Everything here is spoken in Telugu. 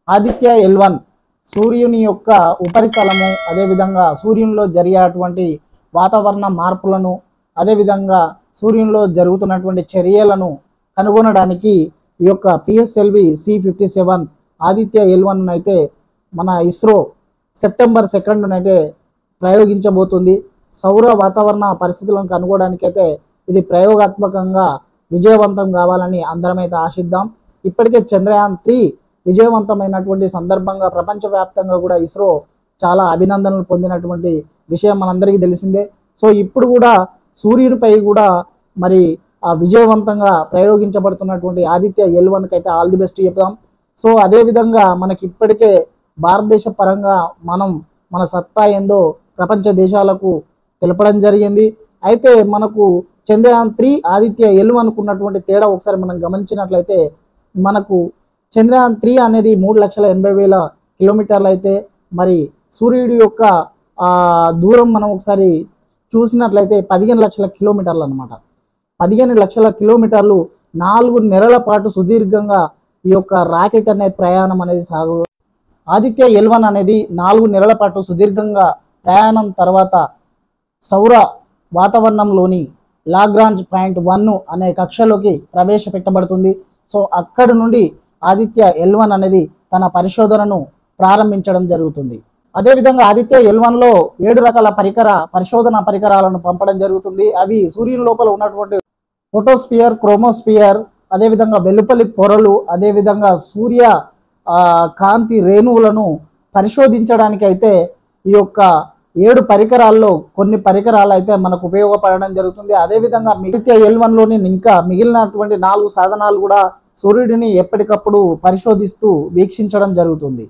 ఆదిత్య ఎల్వన్ సూర్యుని యొక్క ఉపరితలము అదేవిధంగా సూర్యునిలో జరిగేటువంటి వాతావరణ మార్పులను అదేవిధంగా సూర్యునిలో జరుగుతున్నటువంటి చర్యలను కనుగొనడానికి ఈ యొక్క PSLV C fifty seven Aditya L one అయితే మన ఇస్రో సెప్టెంబర్ సెకండ్ అయితే ప్రయోగించబోతుంది సౌర వాతావరణ పరిస్థితులను కనుగొనడానికి అయితే ఇది ప్రయోగాత్మకంగా విజయవంతం కావాలని అందరమైతే ఆశిద్దాం ఇప్పటికే చంద్రయాన్ త్రీ విజయవంతమైనటువంటి సందర్భంగా ప్రపంచవ్యాప్తంగా కూడా ఇస్రో చాలా అభినందనలు పొందినటువంటి విషయం మనందరికీ తెలిసిందే సో ఇప్పుడు కూడా సూర్యునిపై కూడా మరి ఆ విజయవంతంగా ప్రయోగించబడుతున్నటువంటి ఆదిత్య ఎల్ వన్కి అయితే ఆల్ ది బెస్ట్ చెప్దాం సో అదేవిధంగా మనకి ఇప్పటికే భారతదేశ పరంగా మనం మన సత్తా ఏందో ప్రపంచ దేశాలకు తెలపడం జరిగింది అయితే మనకు చంద్రయాన్ త్రీ ఆదిత్య ఎల్ అనుకున్నటువంటి తేడా ఒకసారి మనం గమనించినట్లయితే మనకు చంద్రయాన్ త్రీ అనేది మూడు లక్షల ఎనభై వేల కిలోమీటర్లు అయితే మరి సూర్యుడి యొక్క ఆ, దూరం మనం ఒకసారి చూసినట్లయితే పదిహేను లక్షల కిలోమీటర్లు అనమాట పదిహేను లక్షల కిలోమీటర్లు నాలుగు నెలల పాటు సుదీర్ఘంగా ఈ యొక్క రాకెట్ అనే ప్రయాణం అనేది సాగు ఆదిత్య ఎల్వన్ అనేది నాలుగు నెలల పాటు సుదీర్ఘంగా ప్రయాణం తర్వాత సౌర వాతావరణంలోని లాగ్రాంజ్ పాయింట్ వన్ అనే కక్షలోకి ప్రవేశపెట్టబడుతుంది సో అక్కడి నుండి ఆదిత్య ఎల్వన్ అనేది తన పరిశోధనను ప్రారంభించడం జరుగుతుంది అదేవిధంగా ఆదిత్య ఎల్వన్లో ఏడు రకాల పరికర పరిశోధన పరికరాలను పంపడం జరుగుతుంది అవి సూర్యుని లోపల ఉన్నటువంటి ఫోటోస్పియర్ క్రోమోస్పియర్ అదేవిధంగా వెలుపలి పొరలు అదేవిధంగా సూర్య ఆ, కాంతి రేణువులను పరిశోధించడానికి అయితే ఈ యొక్క ఏడు పరికరాల్లో కొన్ని పరికరాలు అయితే మనకు ఉపయోగపడడం జరుగుతుంది అదేవిధంగా మిగతా ఎల్ వన్లోని ఇంకా మిగిలినటువంటి నాలుగు సాధనాలు కూడా సూర్యుడిని ఎప్పటికప్పుడు పరిశోధిస్తూ వీక్షించడం జరుగుతుంది